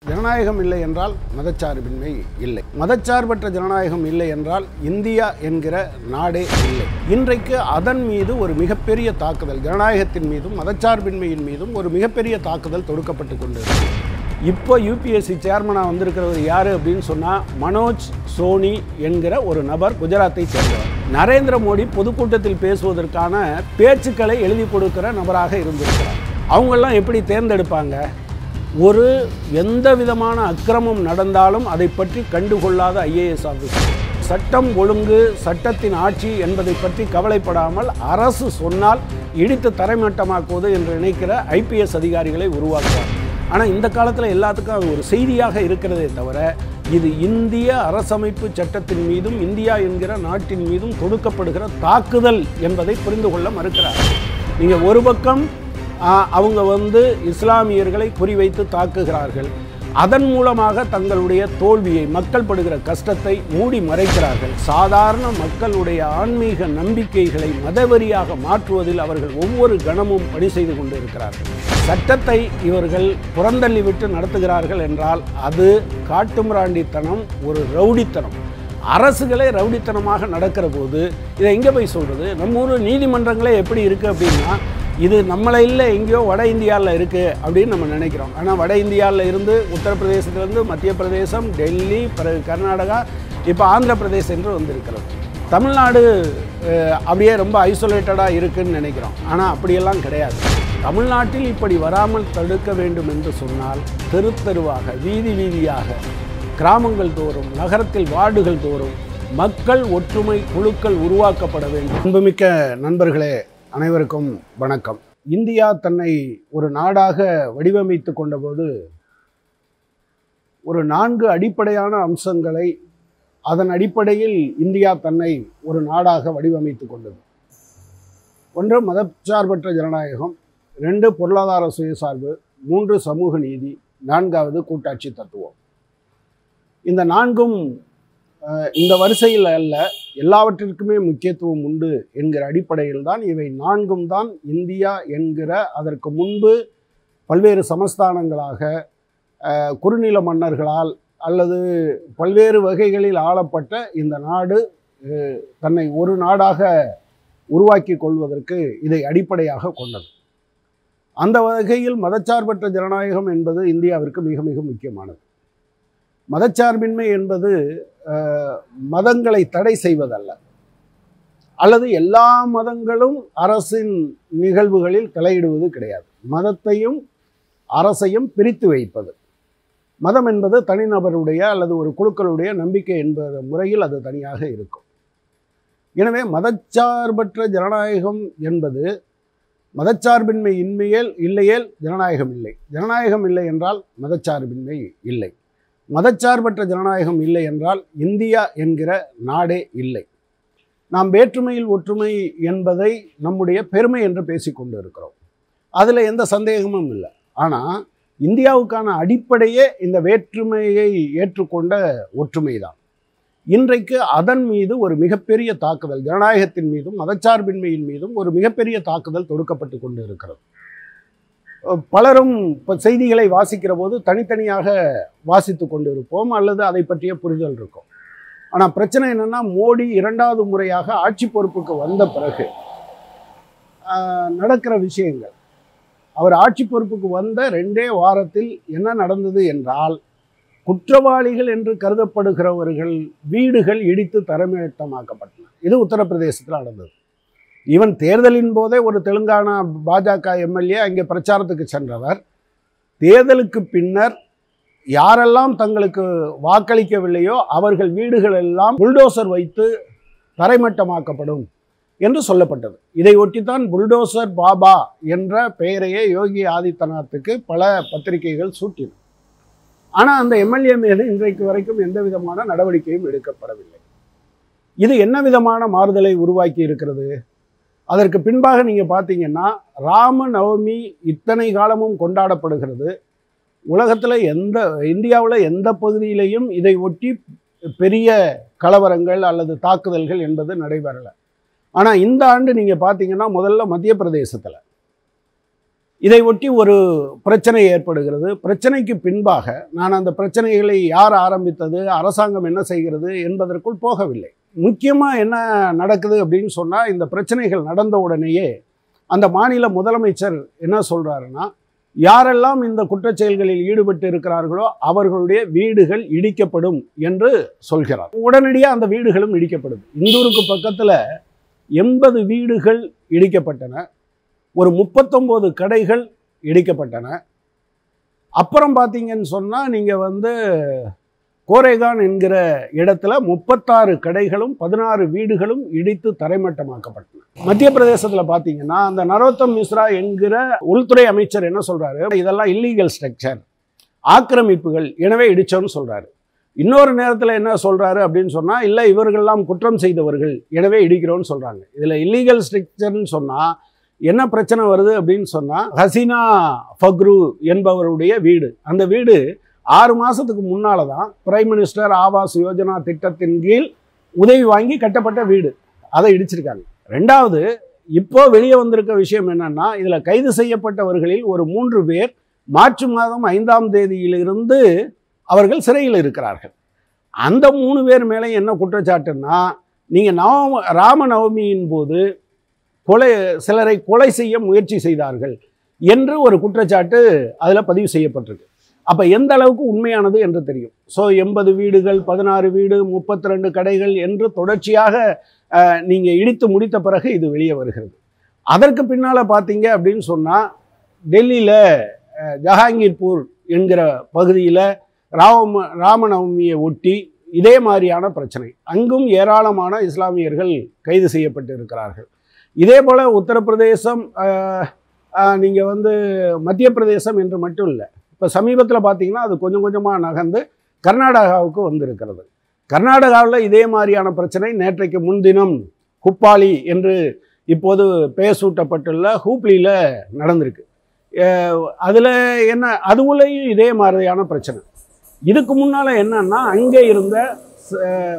ஜனநாயகம் இல்லை என்றால் மதச்சார்பின்மை இல்லை மதச்சார்பற்ற ஜனநாயகம் இல்லை என்றால் இந்தியா என்கிற நாடே இல்லை இன்றைக்கு அதன் மீது ஒரு மிகப்பெரிய தாக்குதல் ஜனநாயகத்தின் மீதும் மதச்சார்பின்மையின் மீதும் ஒரு மிகப்பெரிய தாக்குதல் தொடுக்கப்பட்டு கொண்டிருக்கு இப்போ யூபிஎஸ்சி சேர்மனாக வந்திருக்கிறவர் யார் அப்படின்னு சொன்னால் மனோஜ் சோனி என்கிற ஒரு நபர் குஜராத்தை சேர்ந்தவர் நரேந்திர மோடி பொதுக்கூட்டத்தில் பேசுவதற்கான பேச்சுக்களை எழுதி கொடுக்கிற நபராக இருந்திருக்கிறார் அவங்கெல்லாம் எப்படி தேர்ந்தெடுப்பாங்க ஒரு எந்த விதமான அக்கிரமம் நடந்தாலும் அதை பற்றி கண்டுகொள்ளாத ஐஏஎஸ் ஆஃபீஸர் சட்டம் ஒழுங்கு சட்டத்தின் ஆட்சி என்பதை பற்றி கவலைப்படாமல் அரசு சொன்னால் இடித்து தரைமட்டமாக்குவது என்று நினைக்கிற ஐபிஎஸ் அதிகாரிகளை உருவாக்குவார் ஆனால் இந்த காலத்தில் எல்லாத்துக்கும் அது ஒரு செய்தியாக இருக்கிறதே தவிர இது இந்திய அரசமைப்பு சட்டத்தின் மீதும் இந்தியா என்கிற நாட்டின் மீதும் தொடுக்கப்படுகிற தாக்குதல் என்பதை புரிந்து கொள்ள மறுக்கிறார் நீங்கள் ஒரு பக்கம் ஆ, அவங்க வந்து இஸ்லாமியர்களை குறிவைத்து தாக்குகிறார்கள் அதன் மூலமாக தங்களுடைய தோல்வியை மக்கள் படுகிற கஷ்டத்தை மூடி மறைக்கிறார்கள் சாதாரண மக்களுடைய ஆன்மீக நம்பிக்கைகளை மதவெறியாக மாற்றுவதில் அவர்கள் ஒவ்வொரு கணமும் பணி செய்து கொண்டிருக்கிறார்கள் சட்டத்தை இவர்கள் புறந்தள்ளிவிட்டு நடத்துகிறார்கள் என்றால் அது காட்டுமிராண்டித்தனம் ஒரு ரவுடித்தனம் அரசுகளே ரவுடித்தனமாக நடக்கிற போது இதை எங்கே போய் சொல்கிறது நம்ம ஊர் நீதிமன்றங்களே எப்படி இருக்குது அப்படின்னா இது நம்மளை இல்லை எங்கேயோ வட இந்தியாவில் இருக்குது அப்படின்னு நம்ம நினைக்கிறோம் ஆனால் வட இந்தியாவில் இருந்து உத்தரப்பிரதேசத்திலிருந்து மத்திய பிரதேசம் டெல்லி பிறகு கர்நாடகா இப்போ ஆந்திர பிரதேசம் என்று வந்திருக்கிறது தமிழ்நாடு அஹ், அப்படியே ரொம்ப ஐசோலேட்டடாக இருக்குன்னு நினைக்கிறோம் ஆனால் அப்படியெல்லாம் கிடையாது தமிழ்நாட்டில் இப்படி வராமல் தடுக்க வேண்டும் என்று சொன்னால் தெரு தெருவாக வீதி வீதியாக கிராமங்கள் தோறும் நகரத்தில் வார்டுகள் தோறும் மக்கள் ஒற்றுமை குழுக்கள் உருவாக்கப்பட வேண்டும் அன்புமிக்க நண்பர்களே அனைவருக்கும் வணக்கம் இந்தியா தன்னை ஒரு நாடாக வடிவமைத்து கொண்டபோது ஒரு நான்கு அடிப்படையான அம்சங்களை அதன் அடிப்படையில் இந்தியா தன்னை ஒரு நாடாக வடிவமைத்து கொண்டது ஒன்று மதச்சார்பற்ற ஜனநாயகம் ரெண்டு பொருளாதார சுயசார்பு மூன்று சமூக நீதி நான்காவது கூட்டாட்சி தத்துவம் இந்த நான்கும் அஹ், இந்த வரிசையில் அல்ல எல்லாவற்றிற்குமே முக்கியத்துவம் உண்டு என்கிற அடிப்படையில் தான் இவை நான்கும் தான் இந்தியா என்கிற அதற்கு முன்பு பல்வேறு சமஸ்தானங்களாக அஹ், குறுநில மன்னர்களால் அல்லது பல்வேறு வகைகளில் ஆளப்பட்ட இந்த நாடு அஹ், தன்னை ஒரு நாடாக உருவாக்கி கொள்வதற்கு இதை அடிப்படையாக கொண்டது அந்த வகையில் மதச்சார்பற்ற ஜனநாயகம் என்பது இந்தியாவிற்கு மிக மிக முக்கியமானது மதச்சார்பின்மை என்பது அஹ், மதங்களை தடை செய்வதல்ல அல்லது எல்லா மதங்களும் அரசின் நிகழ்வுகளில் தலையிடுவது கிடையாது மதத்தையும் அரசையும் பிரித்து வைப்பது மதம் என்பது தனிநபருடைய அல்லது ஒரு குழுக்களுடைய நம்பிக்கை என்பது முறையில் அது தனியாக இருக்கும் எனவே மதச்சார்பற்ற ஜனநாயகம் என்பது மதச்சார்பின்மை இன்மையேல் இல்லையேல் ஜனநாயகம் இல்லை ஜனநாயகம் இல்லை என்றால் மதச்சார்பின்மை இல்லை மதச்சார்பற்ற ஜனநாயகம் இல்லை என்றால் இந்தியா என்கிற நாடே இல்லை நாம் வேற்றுமையில் ஒற்றுமை என்பதை நம்முடைய பெருமை என்று பேசிக்கொண்டு இருக்கிறோம் அதில் எந்த சந்தேகமும் இல்லை ஆனால் இந்தியாவுக்கான அடிப்படையே இந்த வேற்றுமையை ஏற்றுக்கொண்ட ஒற்றுமை தான் இன்றைக்கு அதன் மீது ஒரு மிகப்பெரிய தாக்குதல் ஜனநாயகத்தின் மீதும் மதச்சார்பின்மையின் மீதும் ஒரு மிகப்பெரிய தாக்குதல் தொடுக்கப்பட்டு கொண்டு இருக்கிறது அஹ் பலரும் இப்போ செய்திகளை வாசிக்கிற போது தனித்தனியாக வாசித்து கொண்டு இருப்போம் அல்லது அதை பற்றிய புரிதல் இருக்கும் ஆனால் பிரச்சனை என்னன்னா மோடி இரண்டாவது முறையாக ஆட்சி பொறுப்புக்கு வந்த பிறகு ஆஹ், நடக்கிற விஷயங்கள் அவர் ஆட்சி பொறுப்புக்கு வந்த ரெண்டே வாரத்தில் என்ன நடந்தது என்றால் குற்றவாளிகள் என்று கருதப்படுகிறவர்கள் வீடுகள் இடித்து தரமேட்டமாக்கப்பட்டன இது உத்தரப்பிரதேசத்தில் நடந்தது ஈவன் தேர்தலின் போதே ஒரு தெலுங்கானா பாஜக எம்எல்ஏ அங்கே பிரச்சாரத்துக்கு சென்றவர் தேர்தலுக்கு பின்னர் யாரெல்லாம் தங்களுக்கு வாக்களிக்கவில்லையோ அவர்கள் வீடுகள் எல்லாம் புல்டோசர் வைத்து தரைமட்டமாக்கப்படும் என்று சொல்லப்பட்டது இதை ஒட்டித்தான் புல்டோசர் பாபா என்ற பெயரையே யோகி ஆதித்யநாத்துக்கு பல பத்திரிகைகள் சூட்டின ஆனால் அந்த எம்எல்ஏ மீது இன்றைக்கு வரைக்கும் எந்த விதமான நடவடிக்கையும் எடுக்கப்படவில்லை இது என்ன விதமான மாறுதலை உருவாக்கி இருக்கிறது அதற்கு பின்பாக நீங்கள் பார்த்தீங்கன்னா ராம நவமி இத்தனை காலமும் கொண்டாடப்படுகிறது உலகத்தில் எந்த இந்தியாவில் எந்த பகுதியிலையும் இதை ஒட்டி பெரிய கலவரங்கள் அல்லது தாக்குதல்கள் என்பது நடைபெறலை ஆனால் இந்த ஆண்டு நீங்கள் பார்த்தீங்கன்னா முதல்ல மத்திய பிரதேசத்தில் இதை ஒட்டி ஒரு பிரச்சனை ஏற்படுகிறது பிரச்சனைக்கு பின்பாக நான் அந்த பிரச்சனைகளை யார் ஆரம்பித்தது அரசாங்கம் என்ன செய்கிறது என்பதற்குள் போகவில்லை முக்கியமாக என்ன நடக்குது அப்படின்னு சொன்னால் இந்த பிரச்சனைகள் நடந்த உடனேயே அந்த மாநில முதலமைச்சர் என்ன சொல்கிறாருன்னா யாரெல்லாம் இந்த குற்றச் செயல்களில் ஈடுபட்டு இருக்கிறார்களோ அவர்களுடைய வீடுகள் இடிக்கப்படும் என்று சொல்கிறார் உடனடியாக அந்த வீடுகளும் இடிக்கப்படுது இந்தூருக்கு பக்கத்தில் எண்பது வீடுகள் இடிக்கப்பட்டன ஒரு முப்பத்தொம்போது கடைகள் இடிக்கப்பட்டன அப்புறம் பார்த்தீங்கன்னு சொன்னால் நீங்கள் வந்து கோரேகான் என்கிற இடத்துல முப்பத்தாறு கடைகளும் பதினாறு வீடுகளும் இடித்து தரைமட்டமாக்கப்பட்டன மத்திய பிரதேசத்தில் பார்த்தீங்கன்னா அந்த நரோத்தம் மிஸ்ரா என்கிற உள்துறை அமைச்சர் என்ன சொல்றாரு இதெல்லாம் இல்லீகல் ஸ்ட்ரக்சர் ஆக்கிரமிப்புகள் எனவே இடிச்சோன்னு சொல்றாரு இன்னொரு நேரத்தில் என்ன சொல்றாரு அப்படின்னு சொன்னால் இல்லை இவர்கள்லாம் குற்றம் செய்தவர்கள் எனவே இடிக்கிறோன்னு சொல்றாங்க இதில் இல்லீகல் ஸ்ட்ரக்சர்னு சொன்னால் என்ன பிரச்சனை வருது அப்படின்னு சொன்னால் ஹசீனா ஃபக்ரு என்பவருடைய வீடு அந்த வீடு ஆறு மாதத்துக்கு முன்னால் தான் பிரைம் மினிஸ்டர் ஆவாஸ் யோஜனா திட்டத்தின் கீழ் உதவி வாங்கி கட்டப்பட்ட வீடு அதை இடிச்சிருக்காங்க ரெண்டாவது இப்போ வெளியே வந்திருக்க விஷயம் என்னன்னா இதில் கைது செய்யப்பட்டவர்களில் ஒரு மூன்று பேர் மார்ச் மாதம் ஐந்தாம் தேதியிலிருந்து அவர்கள் சிறையில் இருக்கிறார்கள் அந்த மூணு பேர் மேலே என்ன குற்றச்சாட்டுன்னா நீங்கள் நவம ராமநவமியின் போது கொலை சிலரை கொலை செய்ய முயற்சி செய்தார்கள் என்று ஒரு குற்றச்சாட்டு அதில் பதிவு செய்யப்பட்டிருக்கு அப்போ எந்த அளவுக்கு உண்மையானது என்று தெரியும் ஸோ எண்பது வீடுகள் பதினாறு வீடு முப்பத்தி ரெண்டு கடைகள் என்று தொடர்ச்சியாக நீங்கள் இடித்து முடித்த பிறகு இது வெளியே வருகிறது அதற்கு பின்னால் பார்த்தீங்க அப்படின்னு சொன்னால் டெல்லியில் ஜஹாங்கீர்பூர் என்கிற பகுதியில் ராம ராமநவமியை ஒட்டி இதே மாதிரியான பிரச்சனை அங்கும் ஏராளமான இஸ்லாமியர்கள் கைது செய்யப்பட்டு இருக்கிறார்கள் இதே போல் உத்தரப்பிரதேசம் நீங்கள் வந்து மத்திய பிரதேசம் என்று மட்டும் இல்லை இப்போ சமீபத்தில் பார்த்தீங்கன்னா அது கொஞ்சம் கொஞ்சமாக நகர்ந்து கர்நாடகாவுக்கு வந்திருக்கிறது கர்நாடகாவில் இதே மாதிரியான பிரச்சனை நேற்றைக்கு முன்தினம் குப்பாலி என்று இப்போது பெயர் சூட்டப்பட்டுள்ள ஹூப்ளியில் நடந்திருக்கு அதில் என்ன அதுவுலேயும் இதே மாதிரியான பிரச்சனை இதுக்கு முன்னால் என்னன்னா அங்கே இருந்த ச-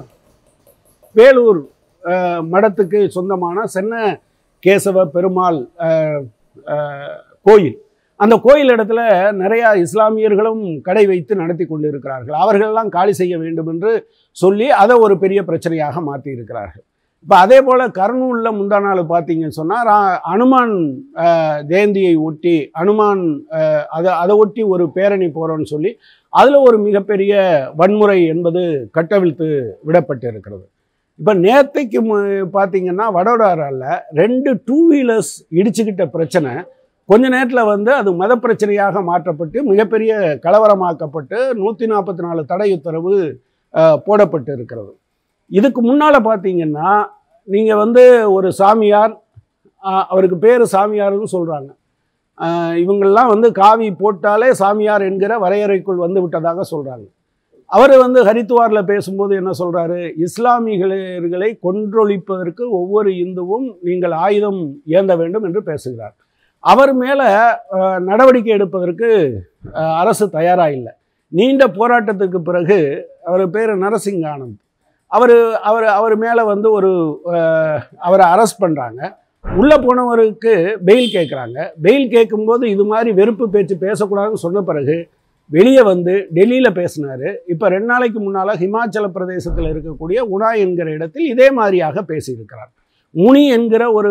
வேலூர் அஹ், மடத்துக்கு சொந்தமான சென்ன கேசவ பெருமாள் அஹ், அஹ், கோயில் அந்த கோயில் இடத்துல நிறையா இஸ்லாமியர்களும் கடை வைத்து நடத்தி கொண்டு இருக்கிறார்கள் அவர்களெல்லாம் காலி செய்ய வேண்டும் என்று சொல்லி அதை ஒரு பெரிய பிரச்சனையாக மாற்றி இருக்கிறார்கள் இப்போ அதே போல் கர்னூலில் முந்தா நாள் பார்த்தீங்கன்னு சொன்னால் அனுமான் அஹ், ஜெயந்தியை ஒட்டி அனுமான் அஹ், அதை அதை ஒட்டி ஒரு பேரணி போகிறோன்னு சொல்லி அதில் ஒரு மிகப்பெரிய வன்முறை என்பது கட்டவிழ்த்து விடப்பட்டு இருக்கிறது இப்போ நேத்தைக்கு மு- பார்த்தீங்கன்னா வடோடரால ரெண்டு டூ வீலர்ஸ் இடிச்சுக்கிட்ட பிரச்சனை கொஞ்ச நேரத்தில் வந்து அது மத பிரச்சனையாக மாற்றப்பட்டு மிகப்பெரிய கலவரமாக்கப்பட்டு நூற்றி நாற்பத்தி நாலு தடை உத்தரவு அஹ், போடப்பட்டு இருக்கிறது இதுக்கு முன்னால் பார்த்தீங்கன்னா நீங்கள் வந்து ஒரு சாமியார் அஹ், அவருக்கு பேர் சாமியார்னு சொல்கிறாங்க இவங்கெல்லாம் வந்து காவி போட்டாலே சாமியார் என்கிற வரையறைக்குள் வந்து விட்டதாக சொல்கிறாங்க அவர் வந்து ஹரித்துவாரில் பேசும்போது என்ன சொல்கிறாரு இஸ்லாமியர்களை கொன்றொழிப்பதற்கு ஒவ்வொரு இந்துவும் நீங்கள் ஆயுதம் ஏந்த வேண்டும் என்று பேசுகிறார் அவர் மேலே நடவடிக்கை எடுப்பதற்கு அஹ், அரசு தயாராக இல்லை நீண்ட போராட்டத்துக்கு பிறகு அவர் பேர் நரசிங்க ஆனந்த் அவர் அவர் அவர் மேலே வந்து ஒரு அஹ், அவரை அரெஸ்ட் பண்ணுறாங்க உள்ளே போனவருக்கு பெயில் கேட்குறாங்க பெயில் கேட்கும்போது இது மாதிரி வெறுப்பு பேச்சு பேசக்கூடாதுன்னு சொன்ன பிறகு வெளியே வந்து டெல்லியில் பேசினார் இப்போ ரெண்டு நாளைக்கு முன்னால் ஹிமாச்சல பிரதேசத்தில் இருக்கக்கூடிய உனா என்கிற இடத்தில் இதே மாதிரியாக பேசியிருக்கிறார் முனி என்கிற ஒரு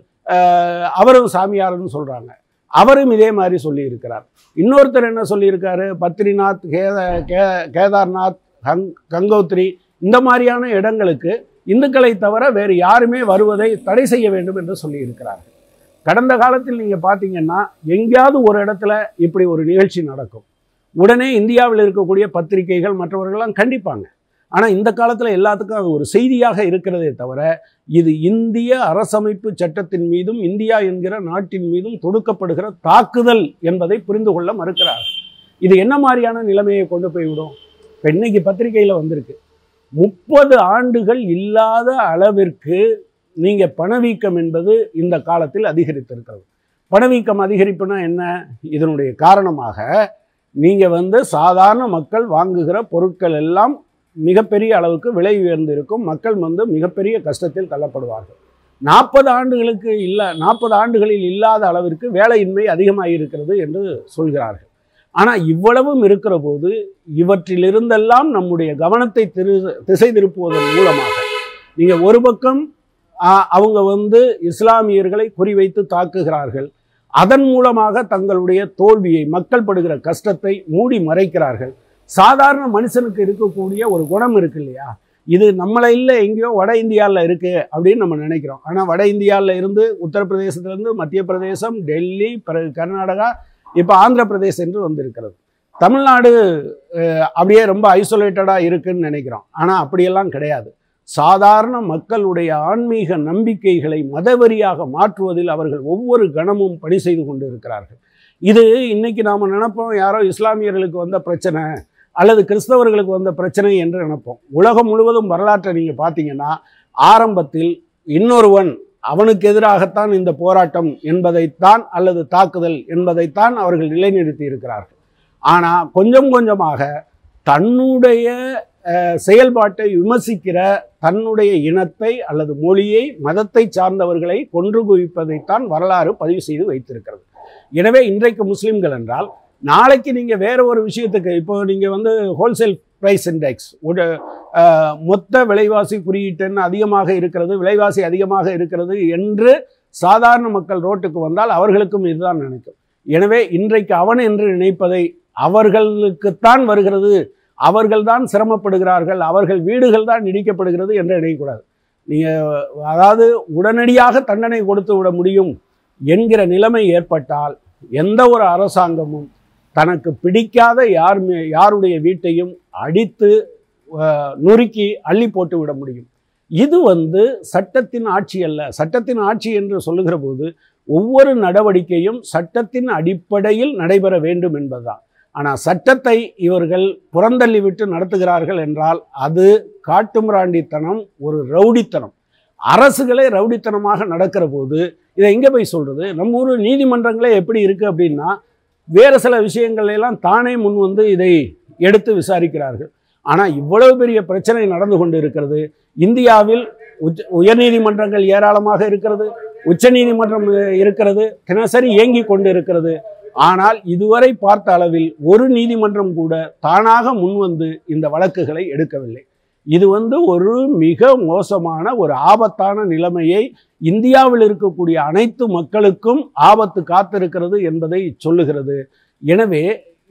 அஹ், அவரும் சாமியார்னு சொல்கிறாங்க அவரும் இதே மாதிரி சொல்லியிருக்கிறார் இன்னொருத்தர் என்ன சொல்லியிருக்காரு பத்ரிநாத் கேத கே கேதார்நாத் கங் கங்கோத்ரி இந்த மாதிரியான இடங்களுக்கு இந்துக்களை தவிர வேறு யாருமே வருவதை தடை செய்ய வேண்டும் என்று சொல்லியிருக்கிறார்கள் கடந்த காலத்தில் நீங்கள் பார்த்தீங்கன்னா எங்கேயாவது ஒரு இடத்துல இப்படி ஒரு நிகழ்ச்சி நடக்கும் உடனே இந்தியாவில் இருக்கக்கூடிய பத்திரிகைகள் மற்றவர்கள்லாம் கண்டிப்பாங்க ஆனால் இந்த காலத்தில் எல்லாத்துக்கும் அது ஒரு செய்தியாக இருக்கிறதே தவிர இது இந்திய அரசமைப்பு சட்டத்தின் மீதும் இந்தியா என்கிற நாட்டின் மீதும் தொடுக்கப்படுகிற தாக்குதல் என்பதை புரிந்து கொள்ள மறுக்கிறார் இது என்ன மாதிரியான நிலைமையை கொண்டு போய்விடும் இப்போ இன்னைக்கு பத்திரிகையில் வந்திருக்கு முப்பது ஆண்டுகள் இல்லாத அளவிற்கு நீங்கள் பணவீக்கம் என்பது இந்த காலத்தில் அதிகரித்திருக்கிறது பணவீக்கம் அதிகரிப்புனா என்ன இதனுடைய காரணமாக நீங்கள் வந்து சாதாரண மக்கள் வாங்குகிற பொருட்கள் எல்லாம் மிகப்பெரிய அளவுக்கு விலை உயர்ந்து இருக்கும் மக்கள் வந்து மிகப்பெரிய கஷ்டத்தில் தள்ளப்படுவார்கள் நாற்பது ஆண்டுகளுக்கு இல்ல நாற்பது ஆண்டுகளில் இல்லாத அளவிற்கு வேலையின்மை அதிகமாக இருக்கிறது என்று சொல்கிறார்கள் ஆனால் இவ்வளவும் இருக்கிற போது இவற்றிலிருந்தெல்லாம் நம்முடைய கவனத்தை திரு திசை திருப்புவதன் மூலமாக நீங்கள் ஒரு பக்கம் ஆ, அவங்க வந்து இஸ்லாமியர்களை குறிவைத்து தாக்குகிறார்கள் அதன் மூலமாக தங்களுடைய தோல்வியை மக்கள் படுகிற கஷ்டத்தை மூடி மறைக்கிறார்கள் சாதாரண மனுஷனுக்கு இருக்கக்கூடிய ஒரு குணம் இருக்கு இல்லையா இது நம்மளை இல்லை எங்கேயோ வட இந்தியாவில் இருக்கு அப்படின்னு நம்ம நினைக்கிறோம் ஆனால் வட இந்தியாவில் இருந்து உத்தரப்பிரதேசத்திலிருந்து மத்திய பிரதேசம் டெல்லி பிறகு கர்நாடகா இப்போ ஆந்திர பிரதேசம் என்று வந்திருக்கிறது தமிழ்நாடு அஹ், அப்படியே ரொம்ப ஐசோலேட்டடாக இருக்குன்னு நினைக்கிறோம் ஆனால் அப்படியெல்லாம் கிடையாது சாதாரண மக்களுடைய ஆன்மீக நம்பிக்கைகளை மதவெறியாக மாற்றுவதில் அவர்கள் ஒவ்வொரு கணமும் பணி செய்து கொண்டு இருக்கிறார்கள் இது இன்னைக்கு நாம் நினைப்போம் யாரோ இஸ்லாமியர்களுக்கு வந்த பிரச்சனை அல்லது கிறிஸ்தவர்களுக்கு வந்த பிரச்சனை என்று நினைப்போம் உலகம் முழுவதும் வரலாற்றை நீங்கள் பார்த்தீங்கன்னா ஆரம்பத்தில் இன்னொருவன் அவனுக்கு எதிராகத்தான் இந்த போராட்டம் என்பதைத்தான் அல்லது தாக்குதல் என்பதைத்தான் அவர்கள் நிலைநிறுத்தி இருக்கிறார்கள் ஆனால் கொஞ்சம் கொஞ்சமாக தன்னுடைய அஹ், செயல்பாட்டை விமர்சிக்கிற தன்னுடைய இனத்தை அல்லது மொழியை மதத்தை சார்ந்தவர்களை கொன்று குவிப்பதைத்தான் வரலாறு பதிவு செய்து வைத்திருக்கிறது எனவே இன்றைக்கு முஸ்லிம்கள் என்றால் நாளைக்கு நீங்கள் வேற ஒரு விஷயத்துக்கு இப்போ நீங்கள் வந்து ஹோல்சேல் ப்ரைஸ் இண்டெக்ஸ் ஒரு அஹ், மொத்த விலைவாசி குறியீட்டுன்னு அதிகமாக இருக்கிறது விலைவாசி அதிகமாக இருக்கிறது என்று சாதாரண மக்கள் ரோட்டுக்கு வந்தால் அவர்களுக்கும் இதுதான் நினைக்கும் எனவே இன்றைக்கு அவன் என்று நினைப்பதை அவர்களுக்குத்தான் வருகிறது அவர்கள்தான் சிரமப்படுகிறார்கள் அவர்கள் வீடுகள் தான் இடிக்கப்படுகிறது என்று நினைக்கக்கூடாது நீங்கள் அதாவது உடனடியாக தண்டனை கொடுத்து விட முடியும் என்கிற நிலைமை ஏற்பட்டால் எந்த ஒரு அரசாங்கமும் தனக்கு பிடிக்காத யார் மே- யாருடைய வீட்டையும் அடித்து அஹ், நொறுக்கி அள்ளி போட்டு விட முடியும் இது வந்து சட்டத்தின் ஆட்சி அல்ல சட்டத்தின் ஆட்சி என்று சொல்லுகிற போது ஒவ்வொரு நடவடிக்கையும் சட்டத்தின் அடிப்படையில் நடைபெற வேண்டும் என்பதுதான் ஆனால் சட்டத்தை இவர்கள் புறந்தள்ளி விட்டு நடத்துகிறார்கள் என்றால் அது காட்டுமிராண்டித்தனம் ஒரு ரவுடித்தனம் அரசுகளே ரவுடித்தனமாக நடக்கிற போது இதை எங்கே போய் சொல்கிறது நம்ம ஊர் நீதிமன்றங்களே எப்படி இருக்குது அப்படின்னா வேறு சில விஷயங்கள் எல்லாம் தானே முன் வந்து இதை எடுத்து விசாரிக்கிறார்கள் ஆனால் இவ்வளவு பெரிய பிரச்சனை நடந்து கொண்டு இருக்கிறது இந்தியாவில் உச்ச உயர்நீதிமன்றங்கள் ஏராளமாக இருக்கிறது உச்சநீதிமன்றம் அஹ், இருக்கிறது தினசரி இயங்கி கொண்டு இருக்கிறது ஆனால் இதுவரை பார்த்த அளவில் ஒரு நீதிமன்றம் கூட தானாக முன்வந்து இந்த வழக்குகளை எடுக்கவில்லை இது வந்து ஒரு மிக மோசமான ஒரு ஆபத்தான நிலைமையை இந்தியாவில் இருக்கக்கூடிய அனைத்து மக்களுக்கும் ஆபத்து காத்திருக்கிறது என்பதை சொல்லுகிறது எனவே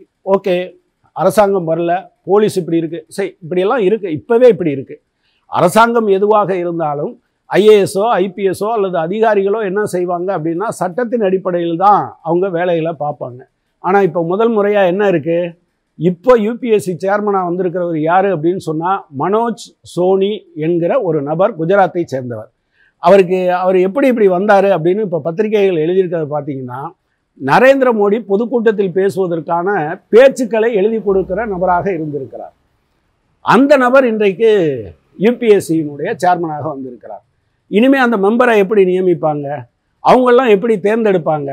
ஓகே அரசாங்கம் வரல போலீஸ் இப்படி இருக்கு சரி இப்படியெல்லாம் இருக்கு இப்பவே இப்படி இருக்கு அரசாங்கம் எதுவாக இருந்தாலும் ஐஏஎஸோ ஐபிஎஸோ அல்லது அதிகாரிகளோ என்ன செய்வாங்க அப்படின்னா சட்டத்தின் அடிப்படையில் தான் அவங்க வேலைகளை பார்ப்பாங்க ஆனால் இப்போ முதல் முறையாக என்ன இருக்குது இப்போ யூபிஎஸ்சி சேர்மனாக வந்திருக்கிறவர் யார் அப்படின்னு சொன்னால் மனோஜ் சோனி என்கிற ஒரு நபர் குஜராத்தை சேர்ந்தவர் அவருக்கு அவர் எப்படி இப்படி வந்தார் அப்படின்னு இப்போ பத்திரிகைகள் எழுதியிருக்கிறத பார்த்தீங்கன்னா நரேந்திர மோடி பொதுக்கூட்டத்தில் பேசுவதற்கான பேச்சுக்களை எழுதி கொடுக்கிற நபராக இருந்திருக்கிறார் அந்த நபர் இன்றைக்கு யூபிஎஸ்சியினுடைய சேர்மனாக வந்திருக்கிறார் இனிமே அந்த மெம்பரை எப்படி நியமிப்பாங்க அவங்கெல்லாம் எப்படி தேர்ந்தெடுப்பாங்க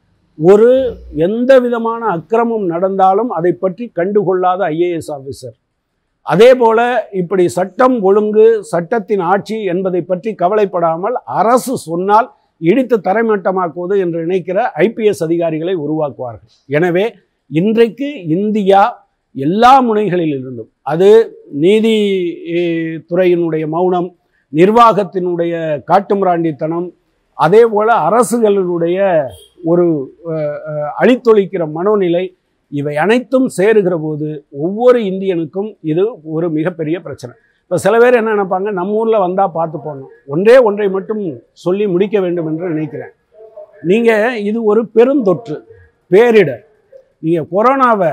ஒரு எந்த விதமான அக்கிரமம் நடந்தாலும் அதை பற்றி கண்டுகொள்ளாத ஐஏஎஸ் ஆஃபீஸர் அதே போல இப்படி சட்டம் ஒழுங்கு சட்டத்தின் ஆட்சி என்பதை பற்றி கவலைப்படாமல் அரசு சொன்னால் இடித்து தரைமட்டமாக்குவது என்று நினைக்கிற ஐபிஎஸ் அதிகாரிகளை உருவாக்குவார்கள் எனவே இன்றைக்கு இந்தியா எல்லா முனைகளில் இருந்தும் அது நீதி eh, துறையினுடைய மௌனம் நிர்வாகத்தினுடைய காட்டுமிராண்டித்தனம் அதே போல அரசுகளினுடைய ஒரு அஹ், அஹ், அழித்தொழிக்கிற மனோநிலை இவை அனைத்தும் சேருகிற போது ஒவ்வொரு இந்தியனுக்கும் இது ஒரு மிகப்பெரிய பிரச்சனை இப்போ சில பேர் என்ன நினைப்பாங்க நம்ம ஊரில் வந்தால் பார்த்து போகணும் ஒன்றே ஒன்றை மட்டும் சொல்லி முடிக்க வேண்டும் என்று நினைக்கிறேன் நீங்கள் இது ஒரு பெருந்தொற்று பேரிடர் நீங்கள் கொரோனாவை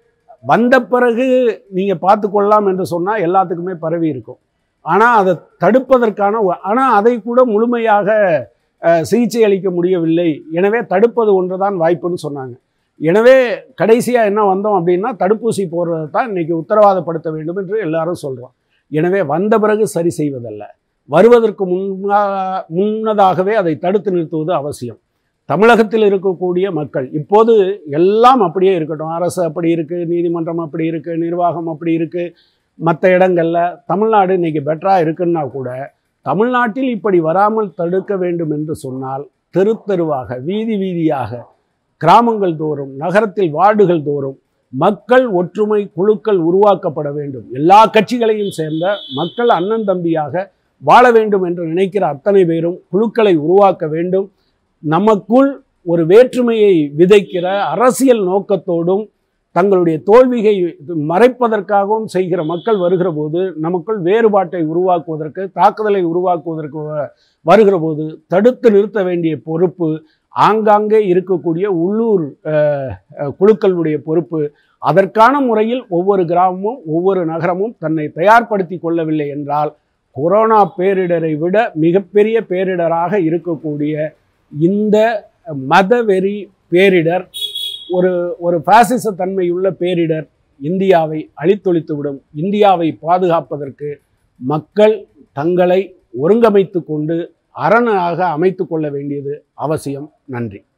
வந்த பிறகு நீங்கள் பார்த்து கொள்ளலாம் என்று சொன்னால் எல்லாத்துக்குமே பரவி இருக்கும் ஆனால் அதை தடுப்பதற்கான ஆனால் அதை கூட முழுமையாக அஹ், சிகிச்சை அளிக்க முடியவில்லை எனவே தடுப்பது ஒன்று தான் வாய்ப்புன்னு சொன்னாங்க எனவே கடைசியாக என்ன வந்தோம் அப்படின்னா தடுப்பூசி போடுறதை தான் இன்றைக்கி உத்தரவாதப்படுத்த வேண்டும் என்று எல்லாரும் சொல்கிறோம் எனவே வந்த பிறகு சரி செய்வதல்ல வருவதற்கு முன்னா முன்னதாகவே அதை தடுத்து நிறுத்துவது அவசியம் தமிழகத்தில் இருக்கக்கூடிய மக்கள் இப்போது எல்லாம் அப்படியே இருக்கட்டும் அரசு அப்படி இருக்குது நீதிமன்றம் அப்படி இருக்குது நிர்வாகம் அப்படி இருக்குது மற்ற இடங்களில் தமிழ்நாடு இன்றைக்கி பெட்டராக இருக்குன்னா கூட தமிழ்நாட்டில் இப்படி வராமல் தடுக்க வேண்டும் என்று சொன்னால் தெரு தெருவாக வீதி வீதியாக கிராமங்கள் தோறும் நகரத்தில் வார்டுகள் தோறும் மக்கள் ஒற்றுமை குழுக்கள் உருவாக்கப்பட வேண்டும் எல்லா கட்சிகளையும் சேர்ந்த மக்கள் அண்ணன் தம்பியாக வாழ வேண்டும் என்று நினைக்கிற அத்தனை பேரும் குழுக்களை உருவாக்க வேண்டும் நமக்குள் ஒரு வேற்றுமையை விதைக்கிற அரசியல் நோக்கத்தோடும் தங்களுடைய தோல்வியை மறைப்பதற்காகவும் செய்கிற மக்கள் வருகிற போது நமக்குள் வேறுபாட்டை உருவாக்குவதற்கு தாக்குதலை உருவாக்குவதற்கு வ- வருகிற போது தடுத்து நிறுத்த வேண்டிய பொறுப்பு ஆங்காங்கே இருக்கக்கூடிய உள்ளூர் அஹ், அஹ், குழுக்களுடைய பொறுப்பு அதற்கான முறையில் ஒவ்வொரு கிராமமும் ஒவ்வொரு நகரமும் தன்னை தயார்படுத்தி கொள்ளவில்லை என்றால் கொரோனா பேரிடரை விட மிகப்பெரிய பேரிடராக இருக்கக்கூடிய இந்த மதவெறி பேரிடர் ஒரு ஒரு பாசிச தன்மையுள்ள பேரிடர் இந்தியாவை அழித்தொழித்துவிடும் இந்தியாவை பாதுகாப்பதற்கு மக்கள் தங்களை ஒருங்கமைத்து கொண்டு அரணாக அமைத்து கொள்ள வேண்டியது அவசியம் நன்றி